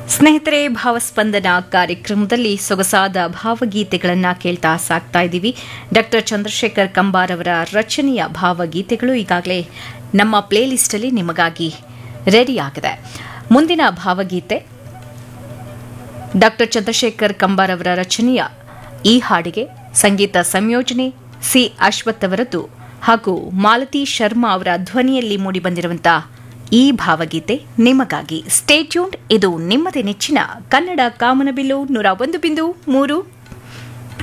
ಸ್ನೇಹಿತರೆ ಭಾವಸ್ಪಂದನ ಕಾರ್ಯಕ್ರಮದಲ್ಲಿ ಸೊಗಸಾದ ಭಾವಗೀತೆಗಳನ್ನು ಕೇಳ್ತಾ ಸಾಕ್ತಾ ಇದ್ದೀವಿ ಡಾಕ್ಟರ್ ಚಂದ್ರಶೇಖರ್ ಕಂಬಾರ್ ಅವರ ರಚನೆಯ ಭಾವಗೀತೆಗಳು ಈಗಾಗಲೇ ನಮ್ಮ ಪ್ಲೇಲಿಸ್ಟಲ್ಲಿ ನಿಮಗಾಗಿ ರೆಡಿ ಆಗಿದೆ ಮುಂದಿನ ಭಾವಗೀತೆ ಡಾಕ್ಟರ್ ಚಂದ್ರಶೇಖರ್ ಕಂಬಾರ್ ಅವರ ರಚನೆಯ ಈ ಹಾಡಿಗೆ ಸಂಗೀತ ಸಂಯೋಜನೆ ಸಿ ಅಶ್ವಥ್ ಅವರದ್ದು ಹಾಗೂ ಮಾಲತಿ ಶರ್ಮಾ ಅವರ ಧ್ವನಿಯಲ್ಲಿ ಮೂಡಿಬಂದಿರುವಂತಹ ಈ ಭಾವಗೀತೆ ನಿಮಗಾಗಿ ಸ್ಟೇಟ್ಯೂನ್ ಇದು ನಿಮ್ಮದೇ ನೆಚ್ಚಿನ ಕನ್ನಡ ಕಾಮನಬಿಲ್ಲು ನೂರ ಒಂದು ಬಿಂದು ಮೂರು